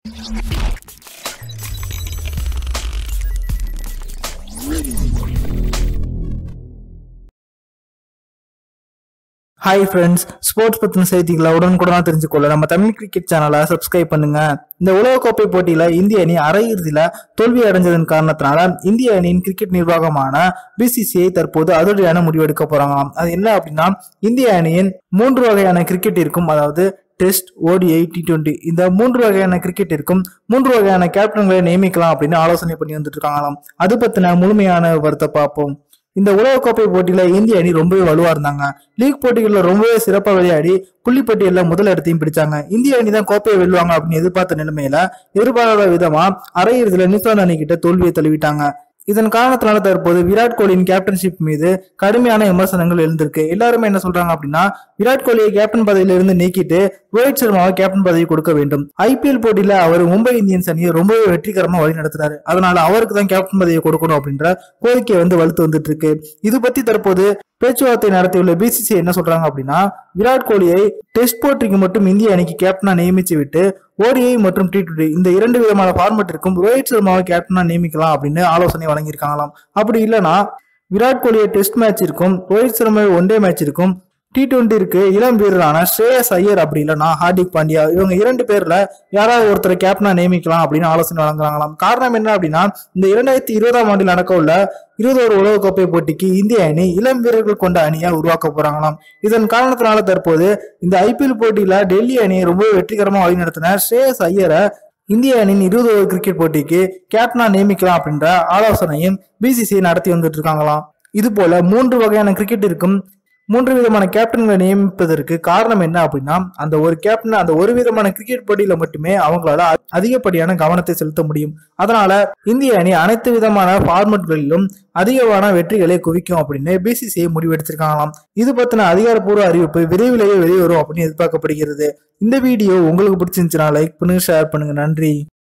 hi friends sports பத்தின செய்திகளை உடனுக்குடனா தெரிஞ்சுக்கொள்ள நம்ம தமிழ் கிரிக்கெட் சேனலை சப்ஸ்கிரைப் பண்ணுங்க இந்த உலகக்கோப்பை போட்டியில இந்திய அணி அரையிறுதியில தோல்வி அடைஞ்சதன் காரணத்தினால இந்திய அணியின் கிரிக்கெட் நிர்வாகமான பிசிசிஐ தற்போது அதிரடியான முடிவு எடுக்க போறாங்களாம் அது என்ன அப்படின்னா இந்திய அணியின் மூன்று வகையான கிரிக்கெட் இருக்கும் அதாவது டெஸ்ட் ஓடிஐ டி டுவெண்ட்டி இந்த மூன்று வகையான கிரிக்கெட் இருக்கும் மூன்று வகையான கேப்டன்களை நியமிக்கலாம் அப்படின்னு ஆலோசனை பண்ணி வந்துட்டு இருக்காங்களாம் அது பத்தின முழுமையான விவரத்தை பார்ப்போம் இந்த உலகக்கோப்பை போட்டியில இந்திய அணி ரொம்பவே வலுவா இருந்தாங்க லீக் போட்டிகளில் ரொம்பவே சிறப்பா விளையாடி புள்ளிப்பட்டியல்ல முதல் இடத்தையும் பிடிச்சாங்க இந்திய அணி தான் கோப்பையை வெல்லுவாங்க அப்படின்னு எதிர்பார்த்த நிலைமையில எதிர்பாராத விதமா அரையிறுதியில நியூசிலாந்து அணி கிட்ட தோல்வியை தழுவிட்டாங்க இதன் காரணத்தினால தற்போது விராட் கோலியின் கேப்டன்ஷிப் மீது கடுமையான விமர்சனங்கள் எழுந்திருக்கு எல்லாருமே என்ன சொல்றாங்க அப்படின்னா விராட் கோலியை கேப்டன் பதவியில இருந்து நீக்கிட்டு ரோஹித் சர்மாவை கேப்டன் பதவி கொடுக்க வேண்டும் ஐபிஎல் போட்டியில அவர் மும்பை இந்தியன்ஸ் அணியை ரொம்பவே வெற்றிகரமா வழி நடத்துறாரு அதனால அவருக்கு தான் கேப்டன் பதவியை கொடுக்கணும் அப்படின்ற கோரிக்கை வந்து வலுத்து வந்துட்டு இருக்கு இது பத்தி தற்போது பேச்சுவார்த்தை நடத்தியுள்ள பிசிசி என்ன சொல்றாங்க அப்படின்னா விராட் கோலியை டெஸ்ட் போட்டிக்கு மட்டும் இந்திய அணிக்கு கேப்டனா நியமிச்சு விட்டு ஓடிஐ மற்றும் டி டுவெண்டி இந்த இரண்டு விதமான ஃபார்மேட்டிற்கும் ரோஹித் சர்மாவை கேப்டனா நியமிக்கலாம் அப்படின்னு ஆலோசனை வழங்கியிருக்காங்களாம் அப்படி இல்லைன்னா விராட் கோலியை டெஸ்ட் மேட்ச் இருக்கும் ரோஹித் சர்மாவை ஒன் டே மேட்ச் இருக்கும் டி டுவெண்ட்டிற்கு இளம் வீரரான ஸ்ரேயஸ் ஐயர் அப்படி இல்லைன்னா ஹார்திக் பாண்டியா இவங்க இரண்டு பேர்ல யாராவது ஒருத்தரை கேப்டனா நியமிக்கலாம் அப்படின்னு ஆலோசனை வழங்குறாங்களாம் காரணம் என்ன அப்படின்னா இந்த இரண்டாயிரத்தி இருபதாம் ஆண்டில் நடக்க உள்ள இருபதோரு உலகக்கோப்பை போட்டிக்கு இந்திய அணி இளம் வீரர்கள் கொண்ட அணியா உருவாக்க போறாங்களாம் இதன் காரணத்தினால தற்போது இந்த ஐபிஎல் போட்டியில டெல்லி அணியை ரொம்ப வெற்றிகரமா வழிநடத்தின ஸ்ரேயஸ் ஐயரை இந்திய அணியின் இருபது ஓவர் கிரிக்கெட் போட்டிக்கு கேப்டனா நியமிக்கலாம் அப்படின்ற ஆலோசனையும் பிசிசி நடத்தி வந்துட்டு இருக்காங்களாம் இது போல மூன்று வகையான கிரிக்கெட் இருக்கும் மூன்று விதமான கேப்டன்களை நியமிப்பதற்கு காரணம் என்ன அப்படின்னா அந்த ஒரு கேப்டன் அந்த ஒரு விதமான கிரிக்கெட் போட்டியில மட்டுமே அவங்களால அ- அதிகப்படியான கவனத்தை செலுத்த முடியும் அதனால இந்திய அணி அனைத்து விதமான ஃபார்மட்களிலும் அதிகமான வெற்றிகளை குவிக்கும் அப்படின்னு பிசிசிஐ முடிவெடுத்திருக்காங்களாம் இது பத்தின அதிகாரப்பூர்வ அறிவிப்பு விரைவிலேயே வெளிவரும் அப்படின்னு எதிர்பார்க்கப்படுகிறது இந்த வீடியோ உங்களுக்கு பிடிச்சிருந்துச்சுன்னா லைக் பண்ணுங்க ஷேர் பண்ணுங்க நன்றி